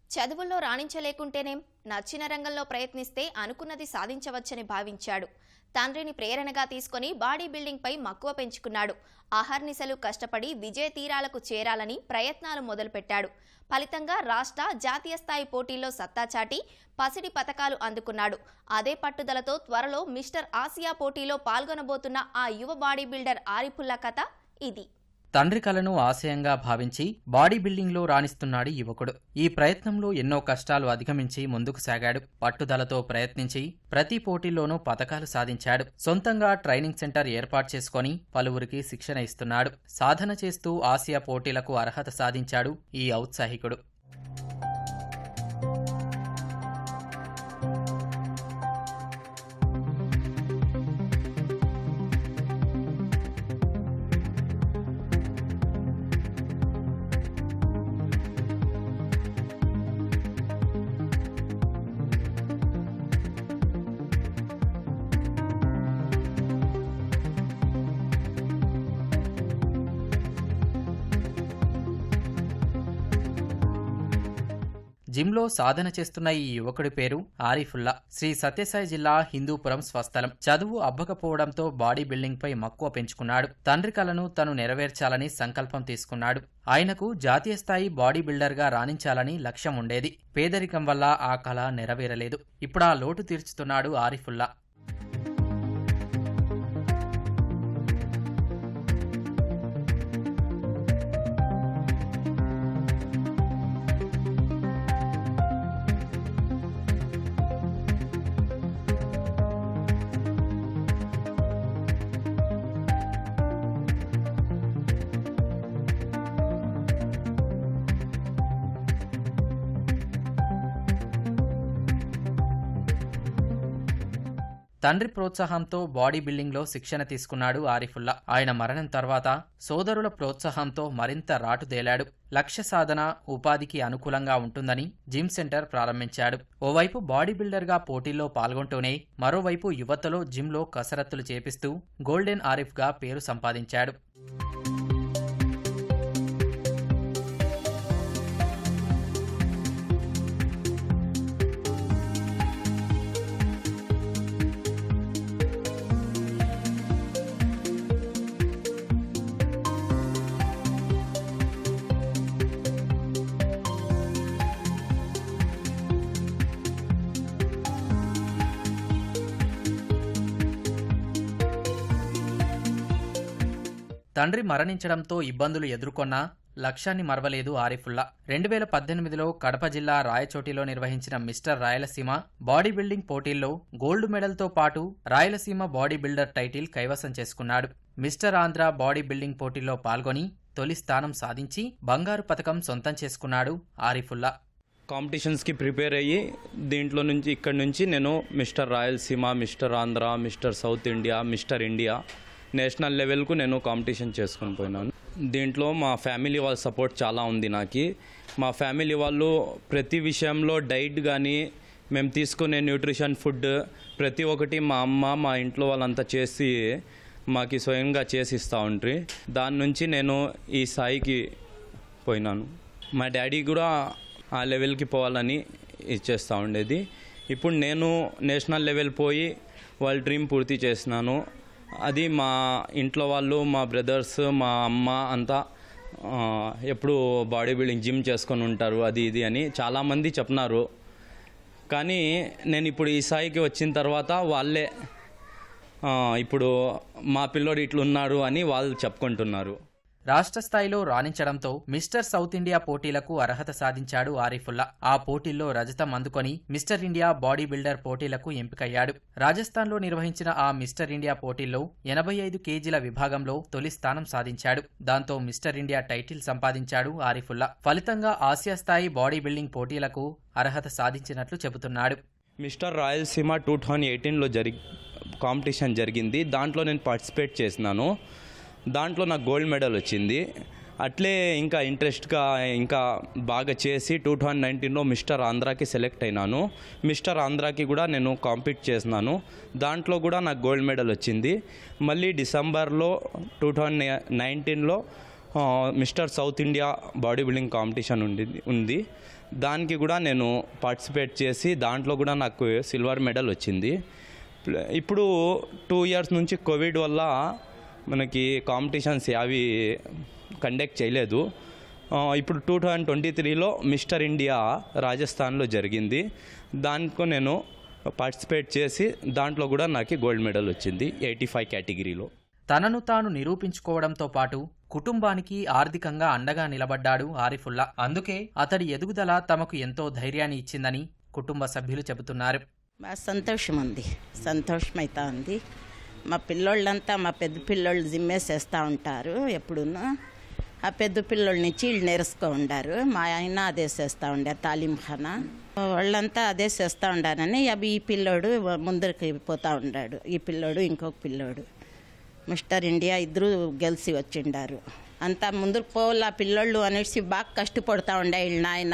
చదువుల్లో రాణించలేకుంటేనేం నచ్చిన రంగంలో ప్రయత్నిస్తే అనుకున్నది సాధించవచ్చని భావించాడు తండ్రిని ప్రేరణగా తీసుకొని బాడీ బిల్డింగ్పై మక్కువ పెంచుకున్నాడు ఆహర్నిశలు కష్టపడి విజయ తీరాలకు చేరాలని ప్రయత్నాలు మొదలుపెట్టాడు ఫలితంగా రాష్ట్ర జాతీయ స్థాయి పోటీల్లో సత్తా చాటి పసిడి పతకాలు అందుకున్నాడు అదే పట్టుదలతో త్వరలో మిస్టర్ ఆసియా పోటీలో పాల్గొనబోతున్న ఆ యువ బాడీ బిల్డర్ ఆరిఫుల్లా కథ ఇది తండ్రి కలను ఆశయంగా భావించి బాడీ బిల్డింగ్లో రాణిస్తున్నాడు యువకుడు ఈ ప్రయత్నంలో ఎన్నో కష్టాలు అధిగమించి ముందుకు సాగాడు పట్టుదలతో ప్రయత్నించి ప్రతి పోటీల్లోనూ పతకాలు సాధించాడు సొంతంగా ట్రైనింగ్ సెంటర్ ఏర్పాటు చేసుకొని పలువురికి శిక్షణ ఇస్తున్నాడు సాధన చేస్తూ ఆసియా పోటీలకు అర్హత సాధించాడు ఈ ఔత్సాహికుడు జిమ్లో సాధన చేస్తున్న ఈ యువకుడి పేరు ఆరిఫుల్లా శ్రీ సత్యసాయి జిల్లా హిందూపురం స్వస్థలం చదువు అబ్బకపోవడంతో బాడీ బిల్డింగ్ పై మక్కువ పెంచుకున్నాడు తండ్రి కలను తను నెరవేర్చాలని సంకల్పం తీసుకున్నాడు ఆయనకు జాతీయ స్థాయి బాడీ బిల్డర్గా రాణించాలని లక్ష్యం ఉండేది పేదరికం వల్ల ఆ కళ నెరవేరలేదు ఇప్పుడు ఆ లోటు తీర్చుతున్నాడు ఆరిఫుల్లా తండ్రి ప్రోత్సాహంతో బాడీ బిల్డింగ్లో శిక్షణ తీసుకున్నాడు ఆరిఫుల్లా ఆయన మరణం తర్వాత సోదరుల ప్రోత్సాహంతో మరింత రాటుదేలాడు లక్ష్య సాధన ఉపాధికి అనుకూలంగా ఉంటుందని జిమ్ సెంటర్ ప్రారంభించాడు ఓవైపు బాడీ బిల్డర్గా పోటీల్లో పాల్గొంటూనే మరోవైపు యువతలో జిమ్లో కసరత్తులు చేపిస్తూ గోల్డెన్ ఆరిఫ్గా పేరు సంపాదించాడు తండ్రి మరణించడంతో ఇబ్బందులు ఎదుర్కొన్నా లక్ష్యాన్ని మరవలేదు ఆరిఫుల్లా రెండు వేల పద్దెనిమిదిలో కడప జిల్లా రాయచోటిలో నిర్వహించిన మిస్టర్ రాయలసీమ బాడీ బిల్డింగ్ పోటీల్లో గోల్డ్ మెడల్తో పాటు రాయలసీమ బాడీ బిల్డర్ టైటిల్ కైవసం చేసుకున్నాడు మిస్టర్ ఆంధ్ర బాడీ బిల్డింగ్ పోటీల్లో పాల్గొని తొలి స్థానం సాధించి బంగారు పథకం సొంతం చేసుకున్నాడు ఆరిఫుల్లా కాంపిటీషన్స్కి ప్రిపేర్ అయ్యి దీంట్లో నుంచి ఇక్కడ నుంచి నేను mister Rayalaseema mister Andhra mister south India mister India national లెవెల్కు నేను కాంపిటీషన్ చేసుకొని పోయినాను దీంట్లో మా ఫ్యామిలీ వాళ్ళ సపోర్ట్ చాలా ఉంది నాకు మా ఫ్యామిలీ వాళ్ళు ప్రతి విషయంలో డైట్ కానీ మేము తీసుకునే న్యూట్రిషన్ ఫుడ్ ప్రతి ఒక్కటి మా అమ్మ మా ఇంట్లో వాళ్ళంతా చేసి మాకు స్వయంగా చేసి ఇస్తూ ఉంట్రి దాని నుంచి నేను ఈ స్థాయికి పోయినాను మా డాడీ కూడా ఆ లెవెల్కి పోవాలని ఇచ్చేస్తూ ఉండేది ఇప్పుడు నేను నేషనల్ లెవెల్ పోయి వాళ్ళ డ్రీమ్ పూర్తి చేసినాను అది మా ఇంట్లో వాళ్ళు మా బ్రదర్స్ మా అమ్మ అంతా ఆ, ఎప్పుడు బాడీ బిల్డింగ్ జిమ్ చేసుకొని ఉంటారు అది ఇది అని చాలామంది చెప్తున్నారు కానీ నేను ఇప్పుడు ఈ స్థాయికి వచ్చిన తర్వాత వాళ్ళే ఆ, ఇప్పుడు మా పిల్లోడు ఇట్లున్నారు అని వాళ్ళు చెప్పుకుంటున్నారు రాష్ట్ర స్థాయిలో రాణించడంతో మిస్టర్ సౌత్ ఇండియా పోటీలకు అర్హత సాధించాడు ఆరిఫుల్లా ఆ పోటీల్లో రజతం అందుకొని మిస్టర్ ఇండియా బాడీ బిల్డర్ పోటీలకు ఎంపికయ్యాడు రాజస్థాన్లో నిర్వహించిన ఆ మిస్టర్ ఇండియా పోటీల్లో ఎనభై ఐదు కేజీల విభాగంలో తొలి స్థానం సాధించాడు దాంతో మిస్టర్ ఇండియా టైటిల్ సంపాదించాడు ఆరిఫుల్లా ఫలితంగా ఆసియా స్థాయి బాడీ బిల్డింగ్ పోటీలకు అర్హత సాధించినట్లు చెబుతున్నాడు మిస్టర్ రాయలసీమ టూ థౌజండ్ ఎయిటీన్లో జరి కాంపిటీషన్ జరిగింది దాంట్లో నేను పార్టిసిపేట్ చేసినాను దాంట్లో నాకు గోల్డ్ మెడల్ వచ్చింది అట్లే ఇంకా ఇంట్రెస్ట్గా ఇంకా బాగా చేసి టూ థౌజండ్ నైన్టీన్లో మిస్టర్ ఆంధ్రాకి సెలెక్ట్ అయినాను మిస్టర్ ఆంధ్రాకి కూడా నేను కాంపీట్ చేసినాను దాంట్లో కూడా నాకు గోల్డ్ మెడల్ వచ్చింది మళ్ళీ డిసెంబర్లో టూ థౌజండ్ నైన్టీన్లో mister south India body building competition ఉంది ఉంది దానికి కూడా నేను పార్టిసిపేట్ చేసి దాంట్లో కూడా నాకు సిల్వర్ మెడల్ వచ్చింది ప్ల- ఇప్పుడు టూ ఇయర్స్ నుంచి కోవిడ్ వల్ల మనకి కాంపిటీషన్స్ అవి కండక్ట్ చేయలేదు ఆ, ఇప్పుడు టూ థౌజండ్ ట్వంటీ త్రీలో మిస్టర్ ఇండియా రాజస్థాన్లో జరిగింది దాంట్లో నేను పార్టిసిపేట్ చేసి దాంట్లో కూడా నాకు గోల్డ్ మెడల్ వచ్చింది ఎయిటీ ఫైవ్ కేటగిరీలో తనను తాను నిరూపించుకోవడంతో పాటు కుటుంబానికి ఆర్థికంగా అండగా నిలబడ్డాడు ఆరిఫుల్లా అందుకే అతడి ఎదుగుదల తమకు ఎంతో ధైర్యాన్ని ఇచ్చిందని కుటుంబ సభ్యులు చెబుతున్నారు బాగా సంతోషం ఉంది సంతోషం అవుతా ఉంది మా పిల్లోళ్ళంతా మా పెద్ద పిల్లోళ్ళు జిమ్మేసేస్తూ ఉంటారు ఎప్పుడును ఆ పెద్ద పిల్లోళ్ళ నుంచి వీళ్ళు నేర్చుకో ఉండారు మా ఆయన అదే చేస్తూ ఉండారు తాలీం ఖానా వాళ్ళంతా అదే చేస్తూ ఉండారని అవి ఈ పిల్లోడు ముందరికి పోతా ఉన్నాడు ఈ పిల్లోడు ఇంకొక పిల్లోడు మిస్టర్ ఇండియా ఇద్దరు గెలిచి వచ్చిండారు అంతా ముందుకు పోవాల పిల్లోళ్ళు అనేసి బాగా కష్టపడతా ఉండే వీళ్ళ నాయన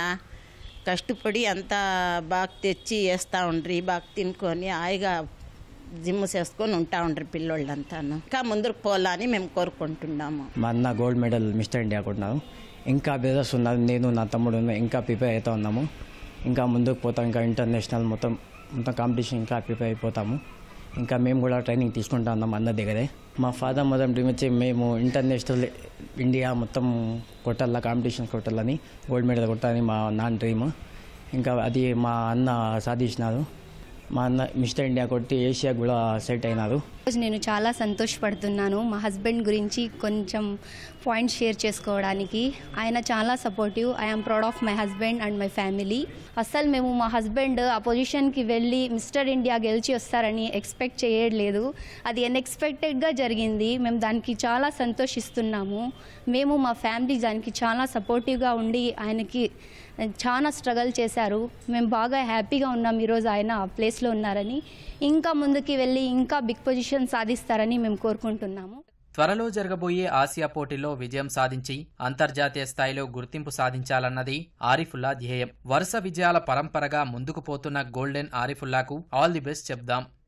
కష్టపడి అంతా బాగా తెచ్చి వేస్తూ ఉండ్రి బాగా తినుకొని హాయిగా జిమ్ చేసుకొని ఉంటా ఉండ్రి పిల్లోళ్ళంతాను ఇంకా ముందుకు పోవాలని మేము కోరుకుంటున్నాము మా అన్న గోల్డ్ మెడల్ మిస్టర్ ఇండియా కొట్టినారు ఇంకా బిజినెస్ ఉన్నారు నేను నా తమ్ముడు ఇంకా ప్రిపేర్ అవుతా ఉన్నాము ఇంకా ముందుకు పోతాం ఇంకా ఇంటర్నేషనల్ మొత్తం మొత్తం కాంపిటీషన్ ఇంకా ప్రిపేర్ అయిపోతాము ఇంకా మేము కూడా ట్రైనింగ్ తీసుకుంటా ఉన్నాం అన్న దగ్గరే మా ఫాదర్ మదర్ డ్రీమ్ వచ్చి మేము ఇంటర్నేషనల్ ఇండియా మొత్తం కొట్టాల కాంపిటీషన్ కొట్టాలని గోల్డ్ మెడల్ కొట్టాలని మా నాన్న డ్రీమ్ ఇంకా అది మా అన్న సాధించినారు మా అన్న మిస్టర్ ఇండియా కొట్టి ఏషియా కూడా సెట్ అయినారు ఈరోజు నేను చాలా సంతోషపడుతున్నాను మా హస్బెండ్ గురించి కొంచెం పాయింట్స్ షేర్ చేసుకోవడానికి ఆయన చాలా supportive I'm proud of my husband and my family అస్సలు మేము మా హస్బెండ్ ఆ పొజిషన్కి వెళ్ళి మిస్టర్ ఇండియా గెలిచి వస్తారని ఎక్స్పెక్ట్ చేయట్లేదు అది అన్ఎక్స్పెక్టెడ్గా జరిగింది మేము దానికి చాలా సంతోషిస్తున్నాము మేము మా ఫ్యామిలీ దానికి చాలా సపోర్టివ్గా ఉండి ఆయనకి చాలా స్ట్రగల్ చేశారు మేము బాగా హ్యాపీగా ఉన్నాం ఈరోజు ఆయన ఆ ప్లేస్లో ఉన్నారని ఇంకా ముందుకి వెళ్ళి ఇంకా బిగ్ పొజిషన్ సాధిస్తారని మేము కోరుకుంటున్నాము త్వరలో జరగబోయే ఆసియా పోటీల్లో విజయం సాధించి అంతర్జాతీయ స్థాయిలో గుర్తింపు సాధించాలన్నది ఆరిఫుల్లా ధ్యేయం వరుస విజయాల పరంపరగా ముందుకు పోతున్న గోల్డెన్ ఆరిఫుల్లాకు ఆల్ ది బెస్ట్ చెప్దాం